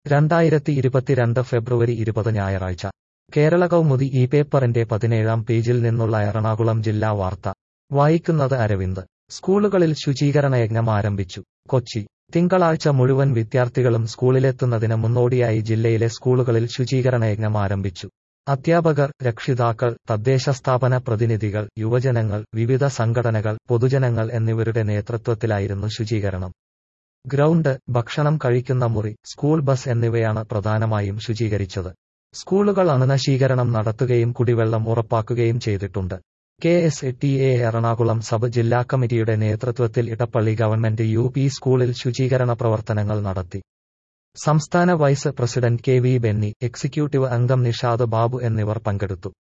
രണ്ടായിരത്തി ഇരുപത്തിരണ്ട് ഫെബ്രുവരി ഇരുപത് ഞായറാഴ്ച കേരള കൗമുദി ഈ പേപ്പറിന്റെ പതിനേഴാം പേജിൽ നിന്നുള്ള എറണാകുളം ജില്ലാ വാർത്ത വായിക്കുന്നത് അരവിന്ദ് സ്കൂളുകളിൽ ശുചീകരണയജ്ഞം ആരംഭിച്ചു കൊച്ചി തിങ്കളാഴ്ച മുഴുവൻ വിദ്യാർത്ഥികളും സ്കൂളിലെത്തുന്നതിന് മുന്നോടിയായി ജില്ലയിലെ സ്കൂളുകളിൽ ശുചീകരണയജ്ഞം ആരംഭിച്ചു അധ്യാപകർ രക്ഷിതാക്കൾ തദ്ദേശ സ്ഥാപന പ്രതിനിധികൾ യുവജനങ്ങൾ വിവിധ സംഘടനകൾ പൊതുജനങ്ങൾ എന്നിവരുടെ നേതൃത്വത്തിലായിരുന്നു ശുചീകരണം ഗ്രൗണ്ട് ഭക്ഷണം കഴിക്കുന്ന മുറി സ്കൂൾ ബസ് എന്നിവയാണ് പ്രധാനമായും ശുചീകരിച്ചത് സ്കൂളുകൾ അണുനശീകരണം നടത്തുകയും കുടിവെള്ളം ഉറപ്പാക്കുകയും ചെയ്തിട്ടുണ്ട് K S T A Ernakulam sub ജില്ലാ കമ്മിറ്റിയുടെ നേതൃത്വത്തിൽ ഇടപ്പള്ളി ഗവൺമെന്റ് യു പി സ്കൂളിൽ ശുചീകരണ പ്രവർത്തനങ്ങൾ നടത്തി സംസ്ഥാന vice president K V Benny executive അംഗം നിഷാദ് ബാബു എന്നിവർ പങ്കെടുത്തു